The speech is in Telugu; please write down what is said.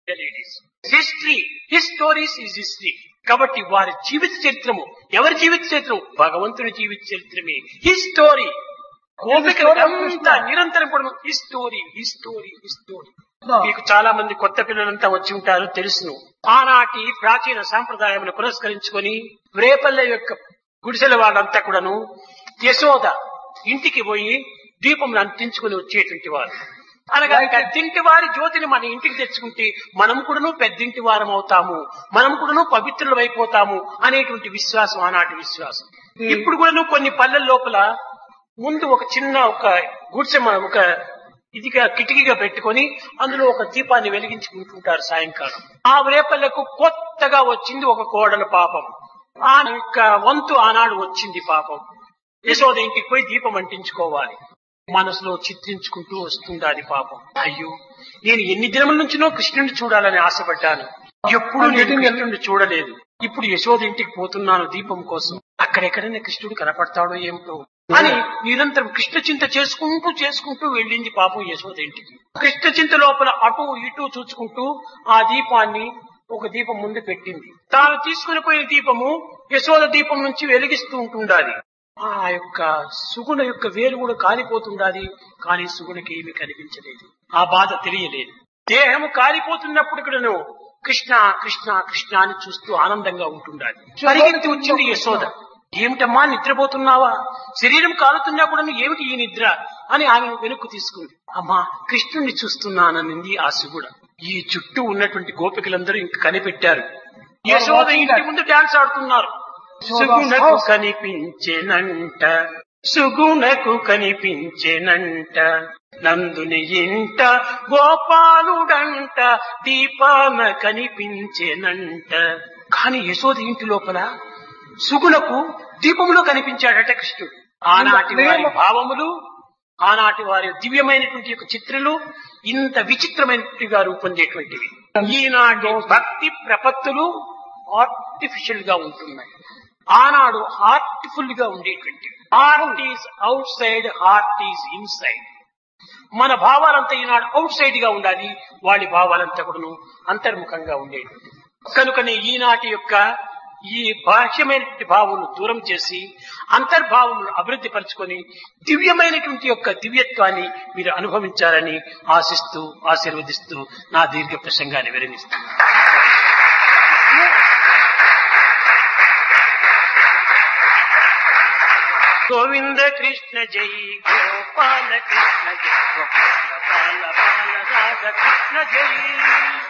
history his stories is history కాబట్టి వారి జీవిత చరిత్రము ఎవరి జీవిత చరిత్రం భగవంతుని జీవిత చరిత్రమే హిస్ స్టోరీ అంతా నిరంతరం కూడా ఈ స్టోరీ ఈ స్టోరీ ఈ స్టోరీ మీకు చాలా మంది కొత్త పిల్లలంతా వచ్చి ఉంటారు తెలుసును ఆనాటి ప్రాచీన సాంప్రదాయమును పురస్కరించుకొని రేపల్లె యొక్క గుడిసెల వాళ్ళంతా కూడాను యశోద ఇంటికి పోయి దీపం అంటించుకుని వచ్చేటువంటి వారు అనగా పెద్దింటి వారి జ్యోతిని మన ఇంటికి తెచ్చుకుంటే మనం కూడాను పెద్దింటి వారం అవుతాము మనం కూడాను పవిత్రులు అయిపోతాము అనేటువంటి విశ్వాసం ఆనాటి విశ్వాసం ఇప్పుడు కూడాను కొన్ని పల్లెల లోపల ముందు ఒక చిన్న ఒక గుడిసె మ- ఒక ఇదిగా కిటికీగా పెట్టుకొని అందులో ఒక దీపాన్ని వెలిగించుకుంటుంటారు సాయంకాలం ఆ రేపల్లకు కొత్తగా వచ్చింది ఒక కోడల పాపం ఆ యొక్క వంతు ఆనాడు వచ్చింది పాపం యశోద ఇంటికి పోయి దీపం అంటించుకోవాలి మనసులో చిత్రించుకుంటూ వస్తుంది అది పాపం అయ్యో నేను ఎన్ని దినముల నుంచినో కృష్ణుడిని చూడాలని ఆశపడ్డాను ఎప్పుడు నేను కృష్ణుడిని చూడలేదు ఇప్పుడు యశోద ఇంటికి పోతున్నాను దీపం కోసం అక్కడెక్కడైనా కృష్ణుడు కనపడతాడో ఏమిటో అని నిరంతరం కృష్ణ చింత చేసుకుంటూ చేసుకుంటూ వెళ్ళింది పాపం యశోద ఇంటికి కృష్ణ చింత లోపల అటు ఇటు చూచుకుంటూ ఆ దీపాన్ని ఒక దీపం ముందు పెట్టింది తాను తీసుకుని పోయిన దీపము యశోద దీపం నుంచి వెలిగిస్తూ ఉంటుండాలి ఆ యొక్క సుగుణ యొక్క వేలు కూడా కాలిపోతుండాలి కానీ సుగుణకి ఏమీ కనిపించలేదు ఆ బాధ తెలియలేదు దేహము కాలిపోతున్నప్పుడు కూడాను కృష్ణ కృష్ణ కృష్ణ అని చూస్తూ ఆనందంగా ఉంటుండాలి పరిగెత్తి వచ్చింది యశోద ఏమిటమ్మా నిద్రపోతున్నావా శరీరం కాలుతున్నా కూడా ఏమిటి ఈ నిద్ర అని ఆమె వెనుక్కు తీసుకుంది అమ్మా కృష్ణుణ్ణి చూస్తున్నాననింది ఆ శివుడ ఈ చుట్టూ ఉన్నటువంటి గోపికలందరూ ఇంక కనిపెట్టారు యశోద ఇంటి ముందు డాన్స్ ఆడుతున్నారు సుగుణకు కనిపించెనంట సుగుణకు కనిపించెనంట నందుని ఇంట గోపాలుడంట దీపాన కనిపించెనంట కాని యశోద ఇంటి లోపల సుగుణకు దీపములో కనిపించాడట కృష్ణుడు ఆనాటి వారి భావములు ఆనాటి వారి దివ్యమైనటువంటి యొక్క చిత్రలు ఇంత విచిత్రమైనట్టుగా రూపొందేటువంటివి ఈనాటి భక్తి ప్రపత్తులు ఆర్టిఫిషియల్ గా ఉంటున్నాయి ఆనాడు హార్ట్ఫుల్ గా ఉండేటువంటివి heart is outside heart is inside మన భావాలంతా ఈనాడు అవుట్ సైడ్ గా ఉండాలి వాళ్ళ భావాలంతా కూడాను అంతర్ముఖంగా ఉండేటువంటి కనుకనే ఈనాటి యొక్క ఈ బాహ్యమైనటువంటి భావమును దూరం చేసి అంతర్భావమును అభివృద్ధి పరుచుకొని దివ్యమైనటువంటి యొక్క దివ్యత్వాన్ని మీరు అనుభవించాలని ఆశిస్తూ ఆశీర్వదిస్తూ నా దీర్ఘ ప్రసంగాన్ని విరమిస్తున్నాను గోవింద కృష్ణ జై గోపాల కృష్ణ జై గోపాల బాల బాల రాధ కృష్ణ జై